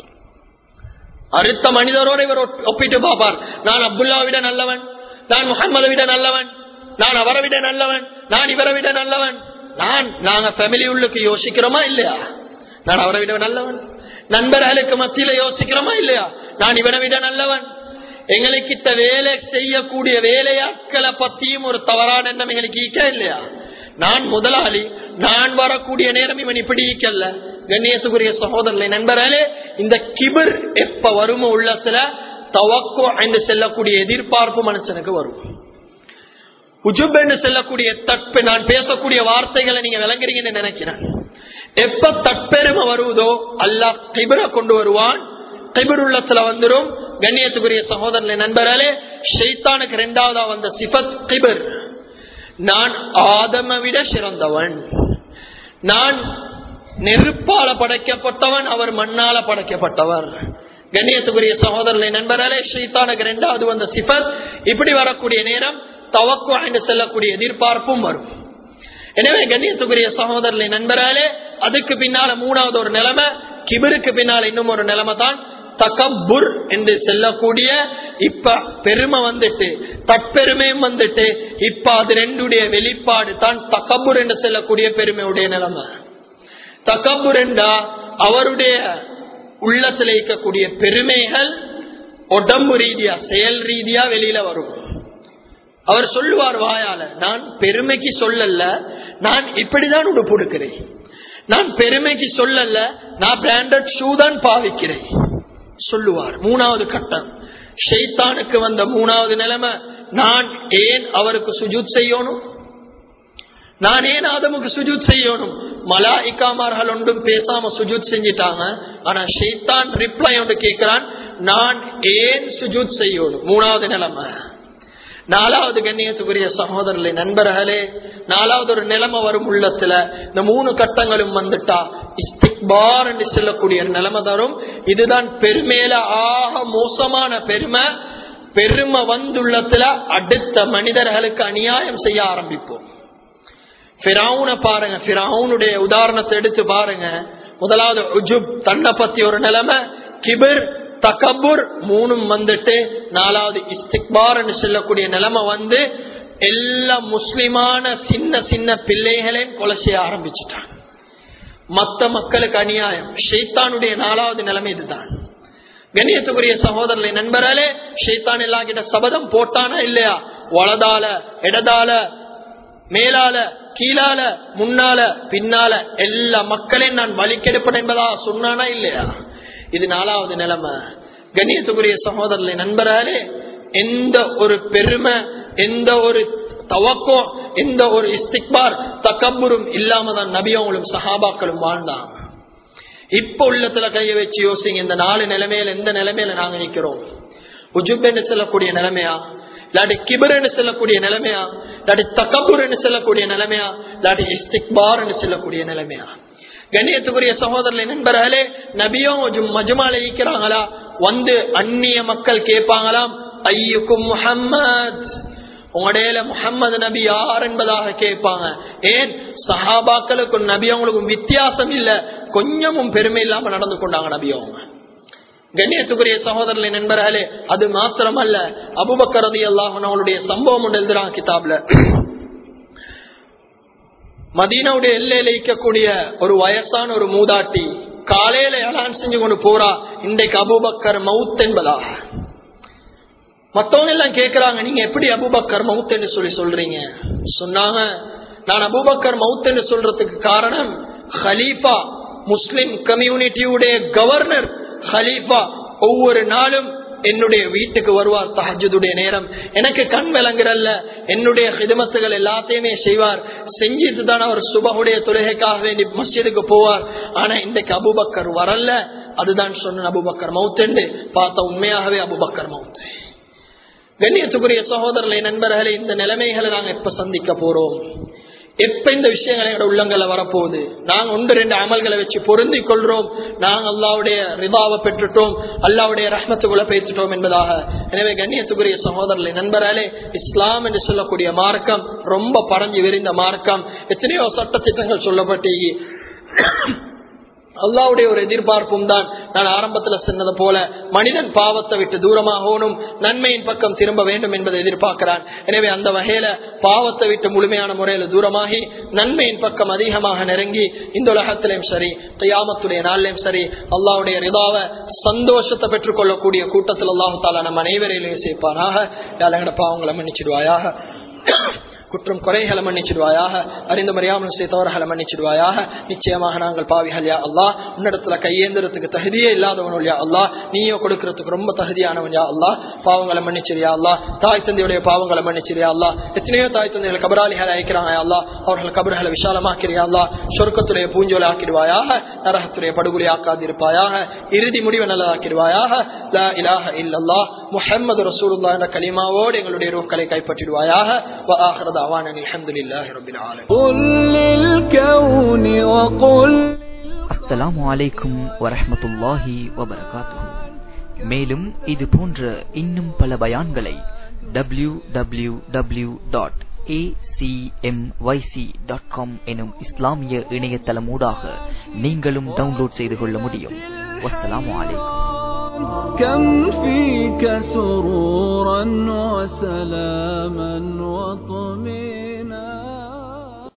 அடுத்த மனிதரோட இவர் ஒப்பிட்டு பார்ப்பார் நான் அப்துல்லா விட நல்லவன் நான் முகமது விட நல்லவன் நான் அவரை விட நல்லவன் நான் இவரை விட நல்லவன் நான் நாங்க ஃபேமிலி உள்ளுக்கு யோசிக்கிறோமா இல்லையா நான் அவரை விட நல்லவன் நண்பர்களுக்கு மத்தியில யோசிக்கிறோமா இல்லையா நான் இவனை விட நல்லவன் எங்களுக்கிட்ட வேலை செய்யக்கூடிய வேலையாட்களை பத்தியும் ஒரு தவறான எண்ணம் எங்களுக்கு ஈக்க இல்லையா நான் முதலாளி நான் வரக்கூடிய நேரம் இவன் இப்படி ஈக்கல்ல கண்ணியத்துக்குரிய சகோதரர்களை நண்பர்களே இந்த கிபிர் எப்ப வருமோ உள்ளத்துல தவக்கோ என்று செல்லக்கூடிய எதிர்பார்ப்பு மனுஷனுக்கு வரும் உஜுப் என்று செல்லக்கூடிய தட்பு நான் பேசக்கூடிய வார்த்தைகளை நீங்க விளங்குறீங்கன்னு நினைக்கிறேன் எப்ப தற்பெருமை வருவதோ அல்லாஹ் கிபிர கொண்டு வருவான் கிபிர் உள்ளத்துல வந்துடும் கண்ணியத்துக்குரிய சகோதரனை நண்பர்களே ஷெய்தானுக்கு இரண்டாவதா வந்த சிபத் கிபிர் நான் ஆதம விட சிறந்தவன் நான் நெருப்பால படைக்கப்பட்டவன் அவர் மண்ணால படைக்கப்பட்டவர் கண்ணியத்துக்குரிய சகோதரனை நண்பர்களே ஷெய்தானுக்கு இரண்டாவது வந்த சிபத் இப்படி வரக்கூடிய நேரம் தவக்கு என்று செல்லக்கூடிய எதிர்பார்ப்பும் வரும் எனவே கண்ணியத்துக்குரிய சகோதரர்களை நண்பர்களே அதுக்கு பின்னால மூணாவது ஒரு நிலைமை கிபிருக்கு பின்னால இன்னும் ஒரு நிலைமை தான் தகப்புர் என்று செல்லக்கூடிய இப்ப பெருமை வந்துட்டு தற்பெருமையும் வந்துட்டு இப்ப அது ரெண்டுடைய வெளிப்பாடு தான் தகப்புர் என்று செல்லக்கூடிய பெருமையுடைய நிலைமை தகப்புர் என்றா அவருடைய உள்ளத்தில் இருக்கக்கூடிய பெருமைகள் உடம்பு ரீதியா செயல் ரீதியா வெளியில வரும் அவர் சொல்லுவார் வாயால நான் பெருமைக்கு சொல்லல நான் இப்படிதான் உடுப்பு கொடுக்கிறேன் நான் பெருமைக்கு சொல்லல நான் பிராண்டட் ஷூ தான் பாவிக்கிறேன் சொல்லுவார் மூணாவது கட்டம் ஷெய்தானுக்கு வந்த மூணாவது நிலைமை நான் ஏன் அவருக்கு சுஜூத் செய்யணும் நான் ஏன் ஆதமுக்கு சுஜூத் செய்யணும் மலா இக்காமார்கள் ஒன்றும் பேசாம சுஜூத் செஞ்சிட்டாங்க ஆனா ஷெய்தான் ரிப்ளை ஒன்று கேட்கிறான் நான் ஏன் சுஜூத் செய்யணும் மூணாவது நிலைமை நாலாவது கண்ணியத்துக்குரிய சகோதரர்களே நண்பர்களே நாலாவது ஒரு நிலைமை வரும் உள்ளத்துல இந்த மூணு கட்டங்களும் வந்துட்டா இஸ்திக்பார் என்று சொல்லக்கூடிய நிலைமை தரும் இதுதான் பெருமையில ஆக மோசமான பெருமை பெருமை வந்துள்ளத்துல அடுத்த மனிதர்களுக்கு அநியாயம் செய்ய ஆரம்பிப்போம் பிராவுன பாருங்க பிராவுனுடைய உதாரணத்தை எடுத்து பாருங்க முதலாவது உஜுப் தன்னை பத்தி ஒரு நிலைமை கிபிர் தகபுர் மூணும் வந்துட்டு நாலாவது இஸ்திக்பார் சொல்லக்கூடிய நிலைமை வந்து எல்லா முஸ்லிமான சின்ன சின்ன பிள்ளைகளையும் கொலை செய்ய ஆரம்பிச்சுட்டாங்க மத்த மக்களுக்கு அநியாயம் ஷெய்தானுடைய நாலாவது நிலைமை இதுதான் கணியத்துக்குரிய சகோதரர்களை நண்பராலே ஷெய்தான் எல்லா கிட்ட சபதம் போட்டானா இல்லையா வலதால இடதால மேலால கீழால முன்னால பின்னால எல்லா மக்களையும் நான் வலிக்கெடுப்பேன் என்பதா சொன்னானா இல்லையா இது நாலாவது நிலைமை கண்ணியத்துக்குரிய சகோதரர்களை நண்பராலே எந்த ஒரு பெருமை எந்த ஒரு தவக்கம் எந்த ஒரு இஸ்திக்பார் தக்கம்புரும் இல்லாம தான் நபியவங்களும் சஹாபாக்களும் வாழ்ந்தாங்க இப்ப உள்ளத்துல கைய வச்சு யோசிங்க இந்த நாலு நிலைமையில எந்த நிலைமையில நாங்க நிக்கிறோம் உஜுப் செல்லக்கூடிய நிலைமையா இல்லாட்டி கிபர் செல்லக்கூடிய நிலைமையா இல்லாட்டி தக்கபுர் செல்லக்கூடிய நிலைமையா இல்லாட்டி இஸ்திக்பார் செல்லக்கூடிய நிலைமையா கண்ணியத்துக்குரிய சகோதரர்களை நண்பர்களே நபியும் மஜுமால ஈக்கிறாங்களா வந்து அந்நிய மக்கள் கேட்பாங்களாம் ஐயுக்கும் முஹம்மத் உங்களுடைய முகம்மது நபி யார் என்பதாக கேட்பாங்க ஏன் சஹாபாக்களுக்கும் நபி அவங்களுக்கும் வித்தியாசம் இல்ல கொஞ்சமும் பெருமை இல்லாம நடந்து கொண்டாங்க நபி அவங்க கண்ணியத்துக்குரிய சகோதரர்களின் நண்பர்களே அது மாத்திரமல்ல அபுபக்கரதி அல்லாஹன் அவளுடைய சம்பவம் ஒன்று எழுதுறாங்க கிதாப்ல மதீனாவுடைய எல்லையில இருக்கக்கூடிய ஒரு வயசான ஒரு மூதாட்டி காலையில எலான் செஞ்சு கொண்டு போறா இன்றைக்கு அபுபக்கர் மவுத் என்பதாக மத்தவங்க எல்லாம் கேக்குறாங்க நீங்க எப்படி அபுபக்கர் மவுத் என்று சொல்லி சொல்றீங்க சொன்னாங்க நான் அபுபக்கர் மவுத் என்று சொல்றதுக்கு காரணம் ஹலீஃபா முஸ்லிம் கம்யூனிட்டியுடைய கவர்னர் ஹலீஃபா ஒவ்வொரு நாளும் என்னுடைய வீட்டுக்கு வருவார் தஹஜுடைய நேரம் எனக்கு கண் விளங்குறல்ல என்னுடைய ஹிதமத்துகள் எல்லாத்தையுமே செய்வார் செஞ்சிட்டு தான் அவர் சுபகுடைய தொழுகைக்காக வேண்டி மஸ்ஜிதுக்கு போவார் ஆனா இன்றைக்கு அபுபக்கர் வரல அதுதான் சொன்ன அபுபக்கர் மவுத் பார்த்தா உண்மையாகவே அபுபக்கர் மவுத் கண்ணியத்துக்குரிய சகோதரர்களை நண்பர்களே இந்த நிலைமைகளை நாங்க எப்ப சந்திக்க போறோம் எப்ப இந்த விஷயங்கள் எங்களோட உள்ளங்களை வரப்போகுது நாங்க ஒன்று ரெண்டு அமல்களை வச்சு பொருந்திக் கொள்றோம் நாங்க அல்லாவுடைய ரிபாவை பெற்றுட்டோம் அல்லாவுடைய ரஹ்மத்துக்குள்ள பேசிட்டோம் என்பதாக எனவே கண்ணியத்துக்குரிய சகோதரர்களை நண்பர்களே இஸ்லாம் என்று சொல்லக்கூடிய மார்க்கம் ரொம்ப பறஞ்சு விரிந்த மார்க்கம் எத்தனையோ சட்ட திட்டங்கள் சொல்லப்பட்டு அல்லாவுடைய ஒரு எதிர்பார்ப்பும் தான் நான் ஆரம்பத்துல சொன்னது போல மனிதன் பாவத்தை விட்டு தூரமாகணும் நன்மையின் பக்கம் திரும்ப வேண்டும் என்பதை எதிர்பார்க்கிறான் எனவே அந்த வகையில பாவத்தை விட்டு முழுமையான முறையில தூரமாகி நன்மையின் பக்கம் அதிகமாக நெருங்கி இந்த உலகத்திலையும் சரி தையாமத்துடைய நாளிலையும் சரி அல்லாவுடைய ரிதாவை சந்தோஷத்தை பெற்றுக் கொள்ளக்கூடிய கூட்டத்தில் அல்லாஹு தாலா நம்ம அனைவரையிலையும் சேர்ப்பானாக எங்களோட பாவங்களை மன்னிச்சிடுவாயாக குற்றம் குறைகளை மன்னிச்சிடுவாயாக அறிந்து மறியாமல் செய்தவர்களை மன்னிச்சிடுவாயாக நிச்சயமாக நாங்கள் பாவிகள் யா அல்லா உன்னிடத்துல கையேந்திரத்துக்கு தகுதியே இல்லாதவன் யா அல்லா நீயோ கொடுக்கறதுக்கு ரொம்ப தகுதியானவன் யா அல்லா பாவங்களை மன்னிச்சிரியா அல்லா தாய் தந்தையுடைய பாவங்களை மன்னிச்சிரியா அல்லா எத்தனையோ தாய் தந்தைகள் கபராளிகளை அழைக்கிறாங்க அல்லா அவர்கள் கபர்களை விசாலமாக்கிறியா அல்லா சொர்க்கத்துடைய பூஞ்சோலை ஆக்கிடுவாயாக நரகத்துடைய படுகொலை ஆக்காதிருப்பாயாக இறுதி முடிவை நல்லதாக்கிடுவாயாக லா இலாஹ இல்லல்லா முஹம்மது ரசூலுல்லாஹ் என்ற கலிமாவோடு எங்களுடைய ரூக்களை கைப்பற்றிடுவாயாக وآخر دعوانا الحمد لله رب العالمين قل للكون وقل அஸ்ஸலாமு அலைக்கும் வரஹ்மத்துல்லாஹி வபரகாத்துஹு மேலும் இது போன்ற இன்னும் பல பயான்களை டபிள்யூ டபிள்யூ டபிள்யூ டாட் எனும் இஸ்லாமிய இணையதளமூடாக நீங்களும் டவுன்லோட் செய்து கொள்ள முடியும் வஸ்ஸலாமு அலைக்கும் كم فيك سرورا وسلاما وطمئنا